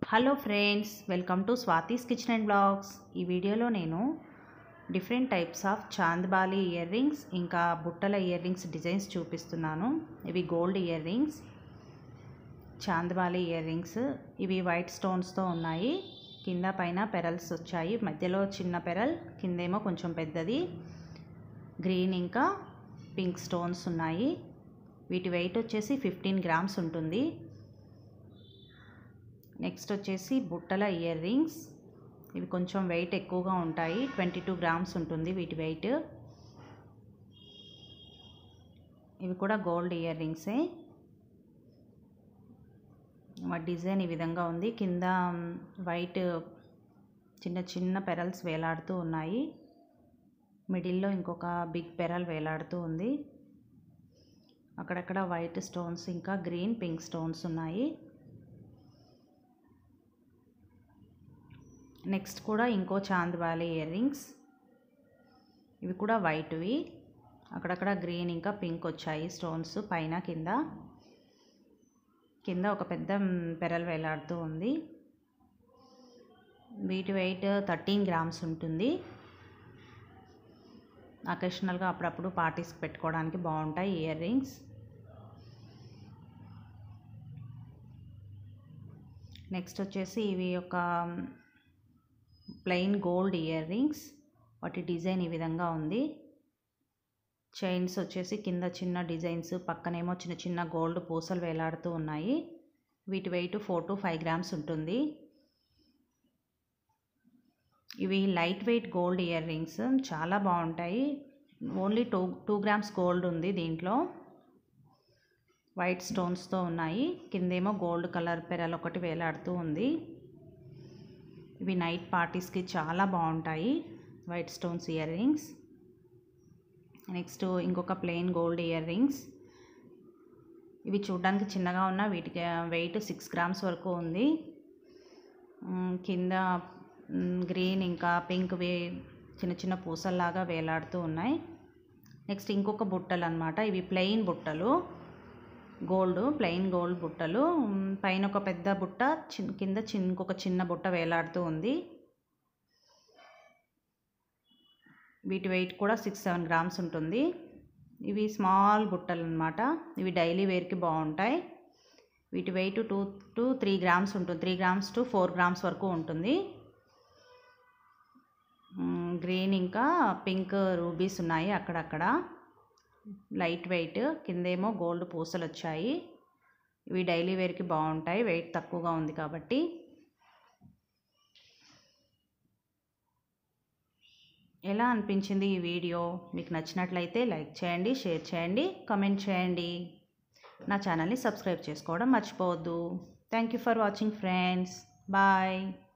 hello friends welcome to Swathi's kitchen and blogs ఈ వీడియోలో నేను different types of chandbali earrings ఇంకా బుట్టల ఇయర్ రింగ్స్ డిజైన్స్ చూపిస్తున్నాను ఇవి gold earrings chandbali earrings ఇవి వైట్ స్టోన్స్తో ఉన్నాయి కింద పైన పెరల్స్ వచ్చాయి మధ్యలో చిన్న పెరల్ కిందేమో కొంచెం పెద్దది గ్రీన్ ఇంకా పింక్ స్టోన్స్ ఉన్నాయి వీటి వెయిట్ వచ్చేసి ఫిఫ్టీన్ గ్రామ్స్ ఉంటుంది నెక్స్ట్ వచ్చేసి బుట్టల ఇయర్ రింగ్స్ ఇవి కొంచెం వెయిట్ ఎక్కువగా ఉంటాయి ట్వంటీ టూ గ్రామ్స్ ఉంటుంది వీటి వెయిట్ ఇవి కూడా గోల్డ్ ఇయర్ రింగ్సే వాటి డిజైన్ ఈ విధంగా ఉంది కింద వైట్ చిన్న చిన్న పెరల్స్ వేలాడుతూ ఉన్నాయి మిడిల్లో ఇంకొక బిగ్ పెరల్ వేలాడుతూ ఉంది అక్కడక్కడ వైట్ స్టోన్స్ ఇంకా గ్రీన్ పింక్ స్టోన్స్ ఉన్నాయి నెక్స్ట్ కూడా ఇంకో చాంద్వాలి ఇయర్ రింగ్స్ ఇవి కూడా వైట్వి అక్కడక్కడ గ్రీన్ ఇంకా పింక్ వచ్చాయి స్టోన్స్ పైన కింద కింద ఒక పెద్ద పెరల్ వేలాడుతూ ఉంది వీటి వెయిట్ థర్టీన్ గ్రామ్స్ ఉంటుంది అకేషనల్గా అప్పుడప్పుడు పార్టీస్కి పెట్టుకోవడానికి బాగుంటాయి ఇయర్ రింగ్స్ నెక్స్ట్ వచ్చేసి ఇవి ఒక ప్లెయిన్ గోల్డ్ ఇయర్ రింగ్స్ వాటి డిజైన్ ఈ విధంగా ఉంది చైన్స్ వచ్చేసి కింద చిన్న డిజైన్స్ పక్కనేమో చిన్న చిన్న గోల్డ్ పూసలు వేలాడుతూ ఉన్నాయి వీటి weight four to five grams ఉంటుంది ఇవి light weight gold earrings చాలా బాగుంటాయి only two two grams gold ఉంది దీంట్లో వైట్ స్టోన్స్తో ఉన్నాయి కిందేమో గోల్డ్ కలర్ పెరల్ ఒకటి వేలాడుతూ ఉంది ఇవి నైట్ పార్టీస్కి చాలా బాగుంటాయి white stones earrings next ఇంకొక ప్లెయిన్ గోల్డ్ ఇయర్ రింగ్స్ ఇవి చూడడానికి చిన్నగా ఉన్న వీటికి వెయిట్ సిక్స్ గ్రామ్స్ వరకు ఉంది కింద గ్రీన్ ఇంకా పింక్ వే చిన్న చిన్న పూసల్లాగా వేలాడుతూ ఉన్నాయి నెక్స్ట్ ఇంకొక బుట్టలు అనమాట ఇవి ప్లెయిన్ బుట్టలు గోల్డ్ ప్లెయిన్ గోల్డ్ బుట్టలు పైన ఒక పెద్ద బుట్ట చిన్ కింద చిన్న ఇంకొక చిన్న బుట్ట వేలాడుతూ ఉంది వీటి వెయిట్ కూడా సిక్స్ సెవెన్ గ్రామ్స్ ఉంటుంది ఇవి స్మాల్ బుట్టలు అనమాట ఇవి డైలీ వేర్కి బాగుంటాయి వీటి weight two to three grams ఉంటుంది three grams to four grams వరకు ఉంటుంది గ్రీన్ ఇంకా పింక్ రూబీస్ ఉన్నాయి అక్కడక్కడ లైట్ వెయిట్ కిందేమో గోల్డ్ పూసలు వచ్చాయి ఇవి డైలీ వేర్కి బాగుంటాయి వెయిట్ తక్కువగా ఉంది కాబట్టి ఎలా అనిపించింది ఈ వీడియో మీకు నచ్చినట్లయితే లైక్ చేయండి షేర్ చేయండి కమెంట్ చేయండి నా ఛానల్ని సబ్స్క్రైబ్ చేసుకోవడం మర్చిపోవద్దు thank you for watching friends bye